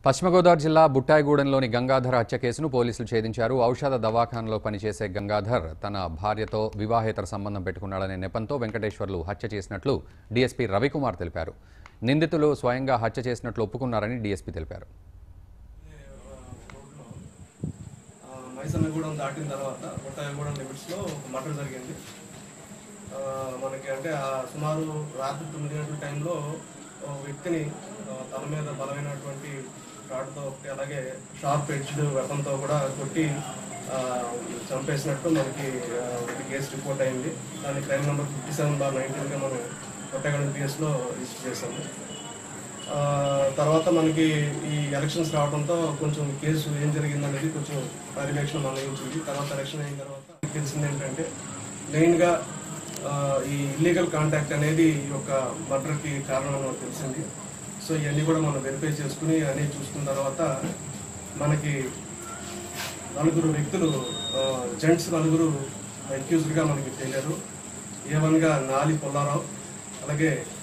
పశ్చిమ గోదావరి జిల్లా బుట్టాయిగూడెంలోని గంగాధర్ హత్య కేసును పోలీసులు ఛేదించారు ఔషధ దవాఖానలో పనిచేసే గంగాధర్ తన భార్యతో వివాహేతర సంబంధం పెట్టుకున్నాడనే నెపంతో వెంకటేశ్వర్లు హత్య చేసినట్లు డీఎస్పీ రవికుమార్ తెలిపారు నిందితులు స్వయంగా హత్య చేసినట్లు ఒప్పుకున్నారని డీఎస్పీ తెలిపారు ఆ, మైసన్నగూడెం దాటిన తర్వాత కొత్తగూడెం లిమిట్స్లో ఒక మర్డర్ జరిగింది ఆ, మనకి అంటే ఆ సుమారు రాత్రి తొమ్మిది గంటల టైంలో ఒక వ్యక్తిని ఆ, తల మీద బలమైనటువంటి రాడ్తో ఒకటి అలాగే షార్ప్ ఎడ్జ్డ్ వెపన్తో కూడా కొట్టి ఆ, చంపేసినట్టు మనకి ఆ, ఒకటి కేసు రిపోర్ట్ అయింది దాని crime number fifty seven bar నైన్టీన్గా మనం కొత్తగూడెం పిఎస్లో రిజిస్టర్ చేశాము ఆ, తర్వాత మనకి ఈ ఎలక్షన్స్ రావడంతో కొంచెం కేసు ఏం జరిగింది అనేది కొంచెం పర్యవేక్షణ మందగించింది తర్వాత ఎలక్షన్ అయిన తర్వాత తెలిసింది ఏంటంటే మెయిన్గా ఆ, ఈ ఇల్లీగల్ కాంటాక్ట్ అనేది ఈ యొక్క మర్డర్కి కారణం మనకు తెలిసింది సో ఇవన్నీ కూడా మనం వెరిఫై చేసుకుని అన్నీ చూసుకున్న తర్వాత మనకి నలుగురు వ్యక్తులు జెంట్స్ నలుగురు అక్యూజ్డ్గా మనకి తేలారు ఏ వన్గా నాలి పుల్లారావు అలాగే